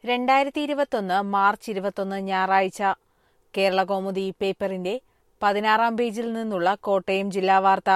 രണ്ടായിരത്തി ഇരുപത്തൊന്ന് മാർച്ച് ഇരുപത്തൊന്ന് ഞായറാഴ്ച കേരള കൗമുദി പേപ്പറിന്റെ പതിനാറാം പേജിൽ നിന്നുള്ള കോട്ടയം ജില്ലാ വാർത്ത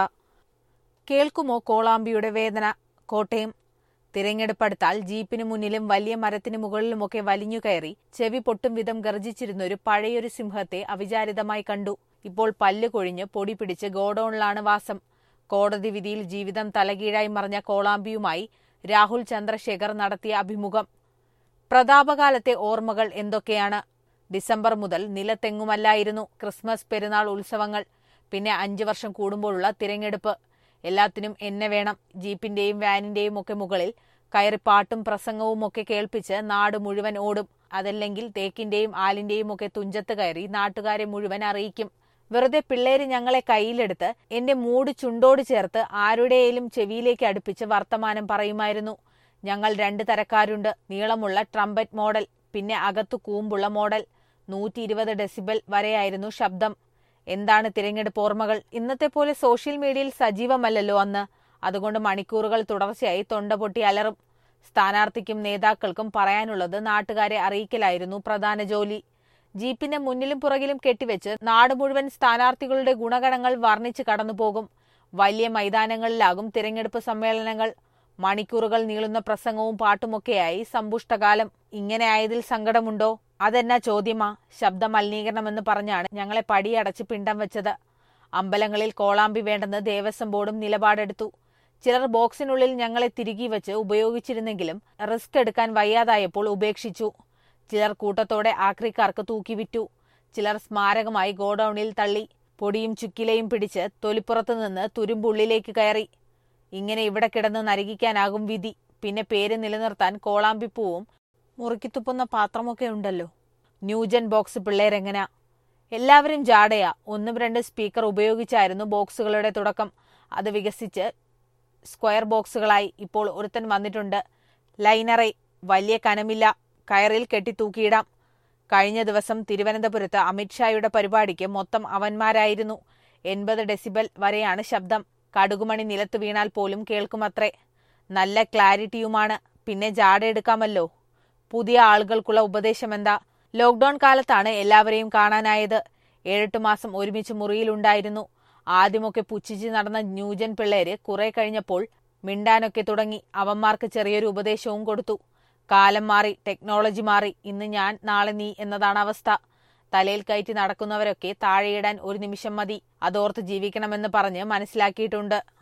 കേൾക്കുമോ കോളാമ്പിയുടെ വേദന കോട്ടയം തിരഞ്ഞെടുപ്പെടുത്താൽ ജീപ്പിന് മുന്നിലും വലിയ മരത്തിന് മുകളിലുമൊക്കെ വലിഞ്ഞു കയറി ചെവി പൊട്ടും വിധം ഗർജിച്ചിരുന്ന ഒരു പഴയൊരു സിംഹത്തെ അവിചാരിതമായി കണ്ടു ഇപ്പോൾ പല്ല് കൊഴിഞ്ഞ് പൊടി പിടിച്ച് ഗോഡൌണിലാണ് വാസം കോടതി വിധിയിൽ ജീവിതം തലകീഴായി മറിഞ്ഞ കോളാമ്പിയുമായി രാഹുൽ ചന്ദ്രശേഖർ നടത്തിയ അഭിമുഖം പ്രതാപകാലത്തെ ഓർമ്മകൾ എന്തൊക്കെയാണ് ഡിസംബർ മുതൽ നിലത്തെങ്ങുമല്ലായിരുന്നു ക്രിസ്മസ് പെരുന്നാൾ ഉത്സവങ്ങൾ പിന്നെ അഞ്ചു വർഷം കൂടുമ്പോഴുള്ള തിരഞ്ഞെടുപ്പ് എല്ലാത്തിനും എന്നെ വേണം ജീപ്പിന്റെയും വാനിന്റെയും ഒക്കെ മുകളിൽ കയറി പാട്ടും പ്രസംഗവും ഒക്കെ കേൾപ്പിച്ച് നാട് മുഴുവൻ ഓടും അതല്ലെങ്കിൽ തേക്കിന്റെയും ആലിന്റെയും ഒക്കെ തുഞ്ചത്ത് കയറി നാട്ടുകാരെ മുഴുവൻ അറിയിക്കും വെറുതെ പിള്ളേര് ഞങ്ങളെ കയ്യിലെടുത്ത് എന്റെ മൂട് ചുണ്ടോട് ചേർത്ത് ആരുടെയും ചെവിയിലേക്ക് അടുപ്പിച്ച് വർത്തമാനം പറയുമായിരുന്നു ഞങ്ങൾ രണ്ട് തരക്കാരുണ്ട് നീളമുള്ള ട്രംപറ്റ് മോഡൽ പിന്നെ അകത്തു കൂമ്പുള്ള മോഡൽ നൂറ്റി ഇരുപത് ഡെസിബൽ വരെയായിരുന്നു ശബ്ദം എന്താണ് തിരഞ്ഞെടുപ്പ് ഓർമ്മകൾ ഇന്നത്തെ പോലെ സോഷ്യൽ മീഡിയയിൽ സജീവമല്ലല്ലോ അന്ന് അതുകൊണ്ട് മണിക്കൂറുകൾ തുടർച്ചയായി തൊണ്ട പൊട്ടി അലറും സ്ഥാനാർത്ഥിക്കും നേതാക്കൾക്കും പറയാനുള്ളത് നാട്ടുകാരെ അറിയിക്കലായിരുന്നു പ്രധാന ജോലി ജീപ്പിന്റെ മുന്നിലും പുറകിലും കെട്ടിവെച്ച് നാട് മുഴുവൻ സ്ഥാനാർത്ഥികളുടെ ഗുണഗണങ്ങൾ വർണ്ണിച്ച് കടന്നുപോകും വലിയ മൈതാനങ്ങളിലാകും തിരഞ്ഞെടുപ്പ് സമ്മേളനങ്ങൾ മണിക്കൂറുകൾ നീളുന്ന പ്രസംഗവും പാട്ടുമൊക്കെയായി സമ്പുഷ്ടകാലം ഇങ്ങനെ ആയതിൽ സങ്കടമുണ്ടോ അതെന്നാ ചോദ്യമാ ശബ്ദ മലിനീകരണമെന്ന് പറഞ്ഞാണ് ഞങ്ങളെ പടിയടച്ച് പിണ്ടം വെച്ചത് അമ്പലങ്ങളിൽ കോളാമ്പി വേണ്ടെന്ന് ദേവസ്വം ബോർഡും നിലപാടെടുത്തു ചിലർ ബോക്സിനുള്ളിൽ ഞങ്ങളെ തിരികെ വെച്ച് ഉപയോഗിച്ചിരുന്നെങ്കിലും റിസ്ക് എടുക്കാൻ വയ്യാതായപ്പോൾ ഉപേക്ഷിച്ചു ചിലർ കൂട്ടത്തോടെ ആക്രിക്കാർക്ക് തൂക്കിവിറ്റു ചിലർ സ്മാരകമായി ഗോഡൌണിൽ തള്ളി പൊടിയും ചുക്കിലയും പിടിച്ച് തൊലിപ്പുറത്തു നിന്ന് തുരുമ്പുള്ളിലേക്ക് കയറി ഇങ്ങനെ ഇവിടെ കിടന്ന് നരകിക്കാനാകും വിധി പിന്നെ പേര് നിലനിർത്താൻ കോളാമ്പിപ്പൂവും മുറുക്കിത്തുപ്പുന്ന പാത്രമൊക്കെ ഉണ്ടല്ലോ ന്യൂജൻ ബോക്സ് പിള്ളേരെങ്ങനാ എല്ലാവരും ജാടയാ ഒന്നും രണ്ട് സ്പീക്കർ ഉപയോഗിച്ചായിരുന്നു ബോക്സുകളുടെ തുടക്കം അത് വികസിച്ച് സ്ക്വയർ ബോക്സുകളായി ഇപ്പോൾ ഒരുത്തൻ വന്നിട്ടുണ്ട് ലൈനറെ വലിയ കനമില്ല കയറിൽ കെട്ടി തൂക്കിയിടാം കഴിഞ്ഞ ദിവസം തിരുവനന്തപുരത്ത് അമിത്ഷായുടെ പരിപാടിക്ക് മൊത്തം അവന്മാരായിരുന്നു എൺപത് ഡെസിബൽ വരെയാണ് ശബ്ദം കടുകുമണി നിലത്ത് വീണാൽ പോലും കേൾക്കുമത്രേ നല്ല ക്ലാരിറ്റിയുമാണ് പിന്നെ ജാട എടുക്കാമല്ലോ പുതിയ ആളുകൾക്കുള്ള ഉപദേശം എന്താ ലോക്ക്ഡൌൺ കാലത്താണ് എല്ലാവരെയും കാണാനായത് ഏഴെട്ട് മാസം ഒരുമിച്ച് മുറിയിലുണ്ടായിരുന്നു ആദ്യമൊക്കെ പുച്ഛിച്ച് നടന്ന ന്യൂജൻ പിള്ളേര് കുറെ കഴിഞ്ഞപ്പോൾ മിണ്ടാനൊക്കെ തുടങ്ങി അവന്മാർക്ക് ചെറിയൊരു ഉപദേശവും കൊടുത്തു കാലം മാറി ടെക്നോളജി മാറി ഇന്ന് ഞാൻ നാളെ നീ എന്നതാണ് അവസ്ഥ തലയിൽ കയറ്റി നടക്കുന്നവരൊക്കെ താഴെയിടാൻ ഒരു നിമിഷം മതി അതോർത്ത് ജീവിക്കണമെന്ന് പറഞ്ഞ് മനസ്സിലാക്കിയിട്ടുണ്ട്